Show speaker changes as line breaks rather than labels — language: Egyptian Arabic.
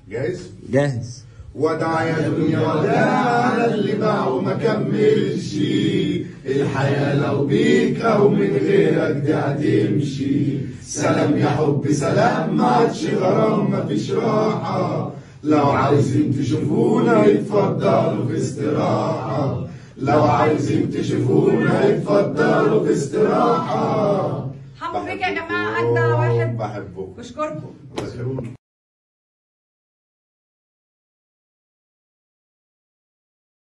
جاهز؟
جاهز
ودع يا دنيا وداع على اللي باع وما كملش الحياة لو بيك أو من غيرك دي هتمشي سلام يا حب سلام ما عادش غرام مفيش راحة لو عايزين تشوفونا اتفضلوا في استراحة لو عايزين تشوفونا اتفضلوا في استراحة
حمو بيك يا جماعه اجدع واحد
بحبكم
بشكركم
بحبكم